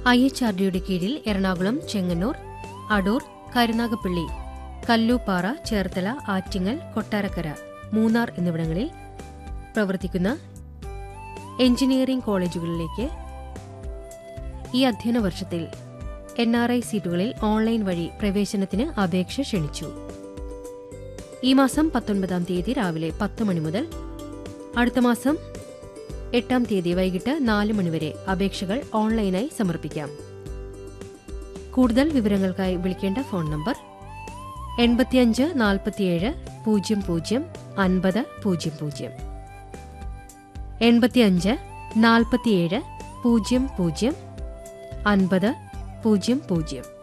I H R ഡിയുടെ കീഴിൽ എറണാകുളം ചെങ്ങന്നൂർ അടൂർ കരുനാഗപ്പള്ളി കല്ലൂപ്പാറ ചേർത്തല ആറ്റിങ്ങൽ കൊട്ടാരക്കര മൂന്നാർ എന്നിവിടങ്ങളിൽ പ്രവർത്തിക്കുന്ന എഞ്ചിനീയറിംഗ് കോളേജുകളിലേക്ക് ഈ അധ്യയന വർഷത്തിൽ എൻ ആർ ഐ സീറ്റുകളിൽ ഓൺലൈൻ വഴി പ്രവേശനത്തിന് അപേക്ഷ ക്ഷണിച്ചു ഈ മാസം പത്തൊൻപതാം തീയതി രാവിലെ പത്ത് മണി മുതൽ അടുത്ത മാസം എട്ടാം തീയതി വൈകിട്ട് നാല് മണിവരെ അപേക്ഷകൾ ഓൺലൈനായി സമർപ്പിക്കാം കൂടുതൽ വിവരങ്ങൾക്കായി വിളിക്കേണ്ട ഫോൺ നമ്പർ എൺപത്തിയഞ്ച് നാൽപ്പത്തിയേഴ് പൂജ്യം പൂജ്യം അൻപത് പൂജ്യം പൂജ്യം എൺപത്തിയഞ്ച് നാൽപ്പത്തിയേഴ് പൂജ്യം പൂജ്യം അൻപത് പൂജ്യം പൂജ്യം